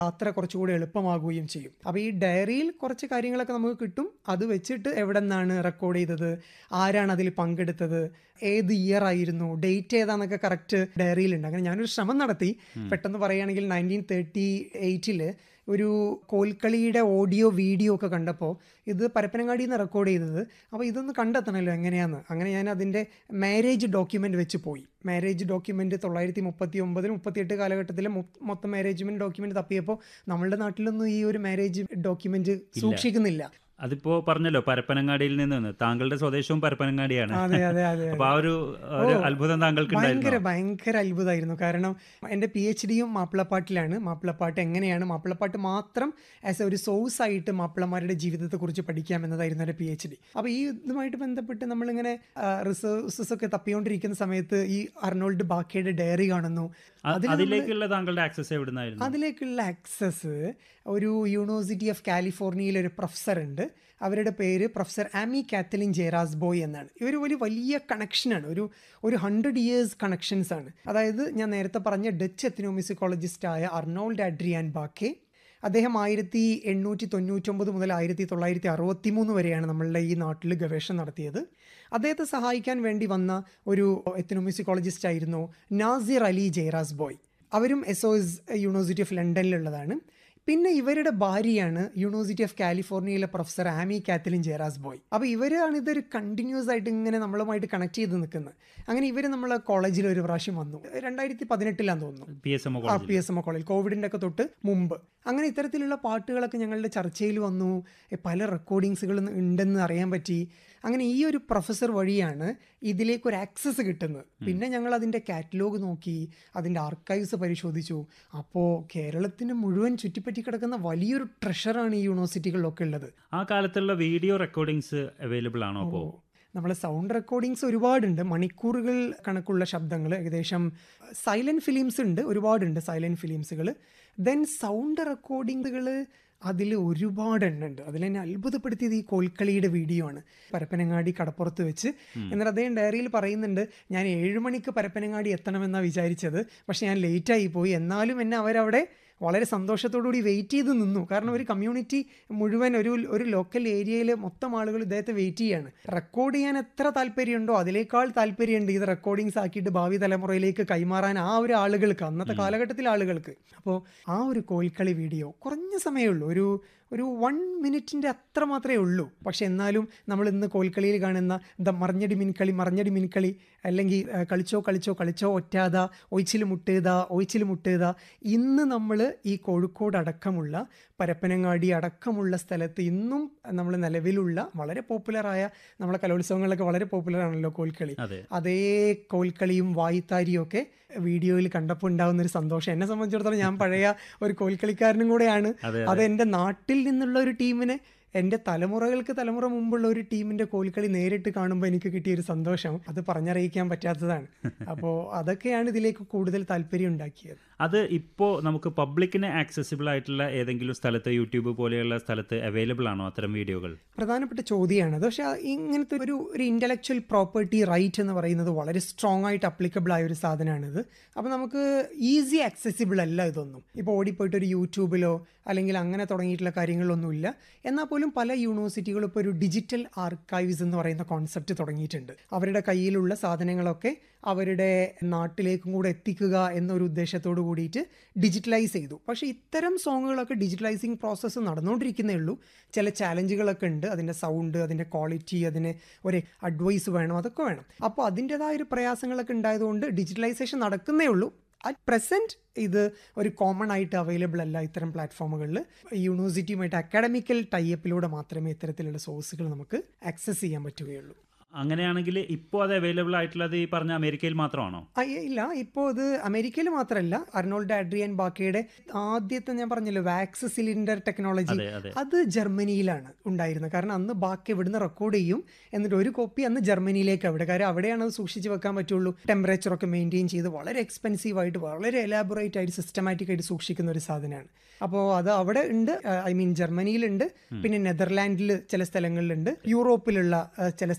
യാത്ര കുറച്ചുകൂടി എളുപ്പമാകുകയും ചെയ്യും അപ്പോൾ ഈ ഡയറിയിൽ കുറച്ച് കാര്യങ്ങളൊക്കെ നമുക്ക് കിട്ടും അത് വെച്ചിട്ട് എവിടെ നിന്നാണ് റെക്കോർഡ് ചെയ്തത് ആരാണ് അതിൽ പങ്കെടുത്തത് ഏത് ഇയർ ആയിരുന്നു ഡേറ്റ് ഏതാന്നൊക്കെ കറക്റ്റ് ഡയറിയിലുണ്ട് അങ്ങനെ ഞാനൊരു ശ്രമം നടത്തി പെട്ടെന്ന് പറയുകയാണെങ്കിൽ നയൻറ്റീൻ തേർട്ടി എയ്റ്റിൽ ഒരു കോൽക്കളിയുടെ ഓഡിയോ വീഡിയോ ഒക്കെ കണ്ടപ്പോൾ ഇത് പരപ്പനങ്ങാടിയിൽ നിന്ന് റെക്കോർഡ് ചെയ്തത് അപ്പോൾ ഇതൊന്ന് കണ്ടെത്തണമല്ലോ എങ്ങനെയാന്ന് അങ്ങനെ ഞാൻ അതിൻ്റെ മാരേജ് ഡോക്യുമെൻ്റ് വെച്ച് പോയി മാരേജ് ഡോക്യുമെൻ്റ് തൊള്ളായിരത്തി മുപ്പത്തി ഒമ്പതിൽ മുപ്പത്തിയെട്ട് കാലഘട്ടത്തിൽ മൊത്തം മാരേജ്മെൻറ്റ് ഡോക്യുമെൻ്റ് തപ്പിയപ്പോൾ നമ്മളുടെ നാട്ടിലൊന്നും ഈ ഒരു മാരേജ് ഡോക്യുമെൻ്റ് സൂക്ഷിക്കുന്നില്ല അതിപ്പോ പറഞ്ഞല്ലോ പരപ്പനങ്ങാടിയിൽ നിന്ന് താങ്കളുടെ സ്വദേശവും പരപ്പനങ്ങാടിയാണ് അതെ അതെ അതെ അപ്പൊ ആ ഒരു ഒരു അത്ഭുതം താങ്കൾക്ക് ഭയങ്കര ഉണ്ടായിരുന്നു ഭയങ്കര അത്ഭുതമായിരുന്നു കാരണം എൻ്റെ പി എച്ച് ഡിയും മാപ്പിളപ്പാട്ടിലാണ് മാപ്പിളപ്പാട്ട് എങ്ങനെയാണ് മാപ്പിളപ്പാട്ട് മാത്രം ആസ് എ ഒരു സോഴ്സ് ആയിട്ട് മാപ്പിളമാരുടെ ജീവിതത്തെക്കുറിച്ച് പഠിക്കാം എന്നതായിരുന്നു എൻ്റെ പി എച്ച് ഡി അപ്പോൾ ഈ ഇതുമായിട്ട് ബന്ധപ്പെട്ട് നമ്മളിങ്ങനെ റിസോഴ്സസ് ഒക്കെ തപ്പിക്കൊണ്ടിരിക്കുന്ന സമയത്ത് ഈ അർണോൾഡ് ബാക്കയുടെ ഡയറി കാണുന്നു അ- അതിൽ നമ്മള് അതിലേക്കുള്ള താങ്കളുടെ ആക്സസ് എവിടുന്നായിരുന്നു അതിലേക്കുള്ള ആക്സസ് ഒരു യൂണിവേഴ്സിറ്റി ഓഫ് കാലിഫോർണിയയിൽ ഒരു പ്രൊഫസർ ഉണ്ട് അവരുടെ പേര് professor Amy Catlin Jairazbhoy എന്നാണ് ഇവർ ഒരു വലിയ കണക്ഷനാണ് ഒരു ഒരു ഹൺഡ്രഡ് ഇയേഴ്സ് കണക്ഷൻസ് ആണ് അതായത് ഞാൻ നേരത്തെ പറഞ്ഞ ഡച്ച് എത്തനോമിസിക്കോളജിസ്റ്റായ അർണോൾഡ് അഡ്രിയാൻ ബാക്കെ അദ്ദേഹം ആയിരത്തി എണ്ണൂറ്റി തൊണ്ണൂറ്റൊമ്പത് മുതൽ ആയിരത്തി തൊള്ളായിരത്തി അറുപത്തി മൂന്ന് വരെയാണ് നമ്മളുടെ ഈ നാട്ടിൽ ഗവേഷണം നടത്തിയത് അദ്ദേഹത്തെ സഹായിക്കാൻ വേണ്ടി വന്ന ഒരു എത്തനോമിസിക്കോളജിസ്റ്റ് ആയിരുന്നു നാസിർ അലി ജയറാസ് ബോയ് അവരും S O S university of ലണ്ടനിലുള്ളതാണ് പിന്നെ ഇവരുടെ ഭാര്യയാണ് യൂണിവേഴ്സിറ്റി ഓഫ് കാലിഫോർണിയയിലെ professor Amy Catlin Jairazbhoy അപ്പോൾ ഇവരാണ് ഇതൊരു കണ്ടിന്യൂസ് ആയിട്ട് ഇങ്ങനെ നമ്മളുമായിട്ട് കണക്ട് ചെയ്ത് നിൽക്കുന്നത് അങ്ങനെ ഇവർ നമ്മളെ കോളേജിൽ ഒരു പ്രാവശ്യം വന്നു രണ്ടായിരത്തി പതിനെട്ടിലാന്ന് തോന്നുന്നു P S M R P S M college കോവിഡിൻ്റെ ഒക്കെ തൊട്ട് മുമ്പ് അങ്ങനെ ഇത്തരത്തിലുള്ള പാട്ടുകളൊക്കെ ഞങ്ങളുടെ ചർച്ചയിൽ വന്നു എ, പല റെക്കോർഡിങ്സുകളും ഉണ്ടെന്ന് അറിയാൻ പറ്റി അങ്ങനെ ഈ ഒരു പ്രൊഫസർ വഴിയാണ് ഇതിലേക്ക് ഒരു ആക്സസ് കിട്ടുന്നത് പിന്നെ ഞങ്ങൾ അതിൻ്റെ കാറ്റലോഗ് നോക്കി അതിൻ്റെ ആർക്കൈവ്സ് പരിശോധിച്ചു അപ്പോൾ കേരളത്തിന് മുഴുവൻ ചുറ്റിപ്പറ്റി കിടക്കുന്ന വലിയൊരു ട്രഷറാണ് ഈ യൂണിവേഴ്സിറ്റികളിലൊക്കെ ഉള്ളത് ആ കാലത്തുള്ള വീഡിയോ റെക്കോർഡിങ്സ് അവൈലബിൾ ആണോ അപ്പോ നമ്മൾ സൗണ്ട് റെക്കോർഡിങ്സ് ഒരുപാടുണ്ട് മണിക്കൂറുകൾ കണക്കുള്ള ശബ്ദങ്ങൾ ഏകദേശം സൈലൻറ്റ് ഫിലിംസ് ഉണ്ട് ഒരുപാടുണ്ട് സൈലൻറ്റ് ഫിലിംസുകൾ ദെൻ സൗണ്ട് റെക്കോർഡിങ്ങുകൾ അതിൽ ഒരുപാട് എണ്ണം ഉണ്ട് അതിൽ എന്നെ അത്ഭുതപ്പെടുത്തിയത് ഈ കോൽക്കളിയുടെ വീഡിയോ ആണ് പരപ്പനങ്ങാടി കടപ്പുറത്ത് വെച്ച് എന്നിട്ട് അദ്ദേഹം ഡയറിയിൽ പറയുന്നുണ്ട് ഞാൻ ഏഴ് മണിക്ക് പരപ്പനങ്ങാടി എത്തണമെന്നാണ് വിചാരിച്ചത് പക്ഷെ ഞാൻ ലേറ്റായി പോയി എന്നാലും എന്നെ അവരവിടെ വളരെ സന്തോഷത്തോടുകൂടി വെയിറ്റ് ചെയ്ത് നിന്നു കാരണം ഒരു കമ്മ്യൂണിറ്റി മുഴുവൻ ഒരു ഒരു ലോക്കൽ ഏരിയയിൽ മൊത്തം ആളുകൾ ഇദ്ദേഹത്തെ വെയിറ്റ് ചെയ്യാണ് റെക്കോർഡ് ചെയ്യാൻ എത്ര താല്പര്യമുണ്ടോ അതിനേക്കാൾ താല്പര്യമുണ്ട് ഇത് റെക്കോർഡിങ്സ് ആക്കിയിട്ട് ഭാവി തലമുറയിലേക്ക് കൈമാറാൻ ആ ഒരു ആളുകൾക്ക് അന്നത്തെ കാലഘട്ടത്തിലെ ആളുകൾക്ക് അപ്പോൾ ആ ഒരു കോൽക്കളി വീഡിയോ കുറഞ്ഞ സമയമേ ഉള്ളൂ ഒരു ഒരു വൺ മിനിറ്റിൻ്റെ അത്ര മാത്രമേ ഉള്ളൂ പക്ഷെ എന്നാലും നമ്മൾ ഇന്ന് കോൽക്കളിയിൽ കാണുന്ന ദ മറിഞ്ഞടി മിൻകളി മറിഞ്ഞടി മിൻകളി അല്ലെങ്കിൽ ആ, കളിച്ചോ കളിച്ചോ കളിച്ചോ ഒറ്റാത ഒയിച്ചിൽ മുട്ടേത ഒയിച്ചിൽ മുട്ടേത ഇന്ന് നമ്മൾ ഈ കോഴിക്കോട് അടക്കമുള്ള പരപ്പനങ്ങാടി അടക്കമുള്ള സ്ഥലത്ത് ഇന്നും നമ്മൾ നിലവിലുള്ള വളരെ പോപ്പുലറായ നമ്മളെ കലോത്സവങ്ങളിലൊക്കെ വളരെ പോപ്പുലർ ആണല്ലോ കോൽക്കളി അതെ അതേ കോൽക്കളിയും വായിത്താരിയും ഒക്കെ വീഡിയോയിൽ കണ്ടപ്പോൾ ഉണ്ടാകുന്ന ഒരു സന്തോഷം എന്നെ സംബന്ധിച്ചിടത്തോളം ഞാൻ പഴയ ഒരു കോൽക്കളിക്കാരനും കൂടെയാണ് അതെ അത് എൻ്റെ നാട്ടിൽ നിന്നുള്ള ഒരു ടീമിനെ എൻ്റെ തലമുറകൾക്ക് തലമുറ മുമ്പുള്ള ഒരു ടീമിൻ്റെ കോൽക്കളി നേരിട്ട് കാണുമ്പോൾ എനിക്ക് കിട്ടിയ ഒരു സന്തോഷം അത് പറഞ്ഞറിയിക്കാൻ പറ്റാത്തതാണ് അപ്പോൾ അതൊക്കെയാണ് ഇതിലേക്ക് കൂടുതൽ താല്പര്യം ഉണ്ടാക്കിയത് അത് ഇപ്പോ നമുക്ക് പബ്ലിക്കിന് ആക്സസിബിൾ ആയിട്ടുള്ള ഏതെങ്കിലും സ്ഥലത്ത് യൂട്യൂബ് പോലെയുള്ള സ്ഥലത്ത് അവൈലബിൾ ആണോ അത്തരം വീഡിയോകൾ പ്രധാനപ്പെട്ട ചോദ്യമാണ് അത് പക്ഷേ ഇങ്ങനത്തെ ഒരു ഒരു ഇൻ്റലക്ച്വൽ പ്രോപ്പർട്ടി റൈറ്റ് എന്ന് പറയുന്നത് വളരെ സ്ട്രോങ് ആയിട്ട് അപ്ലിക്കബിൾ ആയ ഒരു സാധനമാണിത് അപ്പോൾ നമുക്ക് ഈസി ആക്സസിബിൾ അല്ല ഇതൊന്നും ഇപ്പോൾ ഓടിപ്പോയിട്ട് ഒരു യൂട്യൂബിലോ അല്ലെങ്കിൽ അങ്ങനെ തുടങ്ങിയിട്ടുള്ള കാര്യങ്ങളൊന്നുമില്ല എന്നാൽ പോലും പല യൂണിവേഴ്സിറ്റികളും ഇപ്പോൾ ഒരു ഡിജിറ്റൽ ആർക്കൈവ്സ് എന്ന് പറയുന്ന കോൺസെപ്റ്റ് തുടങ്ങിയിട്ടുണ്ട് അവരുടെ കയ്യിലുള്ള സാധനങ്ങളൊക്കെ അവരുടെ നാട്ടിലേക്കും കൂടെ എത്തിക്കുക എന്നൊരു ഉദ്ദേശത്തോട് കൂടിയിട്ട് ഡിജിറ്റലൈസ് ചെയ്തു പക്ഷേ ഇത്തരം സോങ്ങുകളൊക്കെ ഡിജിറ്റലൈസിങ് പ്രോസസ്സ് നടന്നുകൊണ്ടിരിക്കുന്നേ ഉള്ളൂ ചില ചാലഞ്ചുകളൊക്കെ ഉണ്ട് അതിൻ്റെ സൗണ്ട് അതിൻ്റെ ക്വാളിറ്റി അതിന് ഒരു അഡ്വൈസ് വേണം അതൊക്കെ വേണം അപ്പോൾ അതിൻ്റെതായ ഒരു പ്രയാസങ്ങളൊക്കെ ഉണ്ടായതുകൊണ്ട് ഡിജിറ്റലൈസേഷൻ നടക്കുന്നേ ഉള്ളൂ അറ്റ് പ്രസൻറ്റ് ഇത് ഒരു കോമൺ ആയിട്ട് അവൈലബിൾ അല്ല ഇത്തരം പ്ലാറ്റ്ഫോമുകളിൽ യൂണിവേഴ്സിറ്റിയുമായിട്ട് അക്കാഡമിക്കൽ ടൈപ്പിലൂടെ മാത്രമേ ഇത്തരത്തിലുള്ള സോഴ്സുകൾ നമുക്ക് ആക്സസ് ചെയ്യാൻ പറ്റുകയുള്ളൂ അങ്ങനെയാണെങ്കിൽ ഇപ്പോൾ അത് അവൈലബിൾ ആയിട്ടുള്ളത് ഈ പറഞ്ഞ അമേരിക്കയിൽ മാത്രമാണോ ആ, ഏ, ഇല്ല ഇപ്പോൾ ഇത് അമേരിക്കയിൽ മാത്രമല്ല അർണോൾഡ് ആഡ്രിയൻ ബാക്കയുടെ ആദ്യത്തെ ഞാൻ പറഞ്ഞല്ലോ വാക്സ് സിലിണ്ടർ ടെക്നോളജി അതെ അതെ അത് ജർമ്മനിയിലാണ് ഉണ്ടായിരുന്നത് കാരണം അന്ന് ബാക്കി ഇവിടുന്ന് റെക്കോർഡ് ചെയ്യും എന്നിട്ട് ഒരു കോപ്പി അന്ന് ജർമ്മനിയിലേക്ക് അവിടെ കാര്യം അവിടെയാണ് അത് സൂക്ഷിച്ച് വെക്കാൻ പറ്റുള്ളൂ ടെമ്പറേച്ചർ ഒക്കെ മെയിൻറ്റെയിൻ ചെയ്ത് വളരെ എക്സ്പെൻസീവ് ആയിട്ട് വളരെ എലാബറേറ്റ് ആയിട്ട് സിസ്റ്റമാറ്റിക് ആയിട്ട് സൂക്ഷിക്കുന്ന ഒരു സാധനമാണ് അപ്പോൾ അത് അവിടെ ഉണ്ട് ഐ മീൻ ജർമ്മനിയിലുണ്ട് പിന്നെ നെതർലാൻഡിൽ ചില സ്ഥലങ്ങളിലുണ്ട് യൂറോപ്പിലുള്ള ആ, ചില സ്ഥലങ്ങളിലും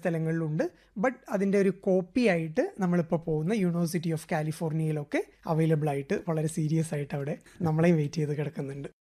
സ്ഥലങ്ങളിലുണ്ട് ബട്ട് അതിൻ്റെ ഒരു കോപ്പി ആയിട്ട് നമ്മളിപ്പോൾ പോകുന്ന യൂണിവേഴ്സിറ്റി ഓഫ് കാലിഫോർണിയയിലൊക്കെ അവൈലബിൾ ആയിട്ട് വളരെ സീരിയസ് ആയിട്ട് അവിടെ നമ്മളെയും വെയിറ്റ് ചെയ്ത് കിടക്കുന്നുണ്ട്